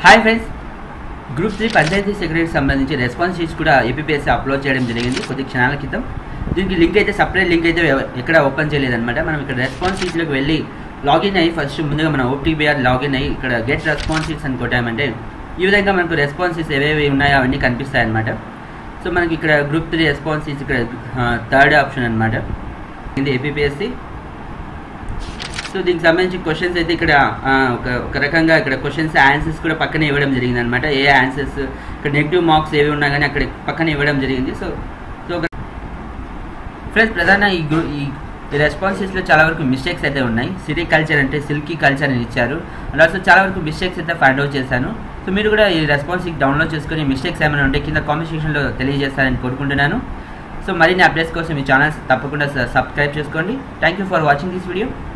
hi friends group three panchayat సెక్రటరీకి సంబంధించి response sheets కూడా ఏపీఎస్సీ అప్లోడ్ చేయడం జరిగింది కొద్ది క్షణాల క్రితం దీనికి లింక్ అయితే సపరేట్ లింక్ అయితే ఎవ- ఎక్కడ ఓపెన్ చేయలేదన్నమాట మనం ఇక్కడ రెస్పాన్స్ షీట్లోకి వెళ్ళి లాగిన్ అయ్యి ఫస్ట్ ముందుగా మనం ఓటీబీఆర్ లాగిన్ అయ్యి ఇక్కడ గెట్ రెస్పాన్స్ షీట్స్ అని కొట్టామంటే ఈ విధంగా మనకు రెస్పాన్సెస్ ఏవేవి ఉన్నాయో అవన్నీ కనిపిస్తాయి అన్నమాట సో మనకి ఇక్కడ గ్రూప్ త్రీ రెస్పాన్స్ షీట్స్ ఇక్కడ థర్డ్ ఆప్షన్ అనమాట ఇది ఏపీఎస్సీ సో దీనికి సంబంధించి క్వశ్చన్స్ అయితే ఇక్కడ ఆ, ఒక ఒక రకంగా ఇక్కడ క్వశ్చన్స్ ఆన్సర్స్ కూడా పక్కనే ఇవ్వడం జరిగింది అనమాట ఏ ఆన్సర్స్ ఇక్కడ నెగిటివ్ మార్క్స్ ఏవి ఉన్నా కానీ అక్కడ పక్కనే ఇవ్వడం జరిగింది సో సో ఫ్రెండ్స్ ప్రధాన ఈ గ్రూ ఈ రెస్పాన్సెస్లో చాలా వరకు మిస్టేక్స్ అయితే ఉన్నాయి సిటీ కల్చర్ అంటే సిల్కీ కల్చర్ అని ఇచ్చారు అండ్ ఆల్సో చాలా వరకు మిస్టేక్స్ అయితే ఫైండ్ అవుట్ చేశాను సో మీరు కూడా ఈ రెస్పాన్స్ డౌన్లోడ్ చేసుకొని మిస్టేక్స్ ఏమైనా ఉంటే కింద కామెంట్ సెక్షన్లో తెలియజేస్తారని కోరుకుంటున్నాను సో మరిన్ని అప్డేట్స్ కోసం ఈ ఛానల్స్ తప్పకుండా సబ్స్క్రైబ్ చేసుకోండి thank you for watching this video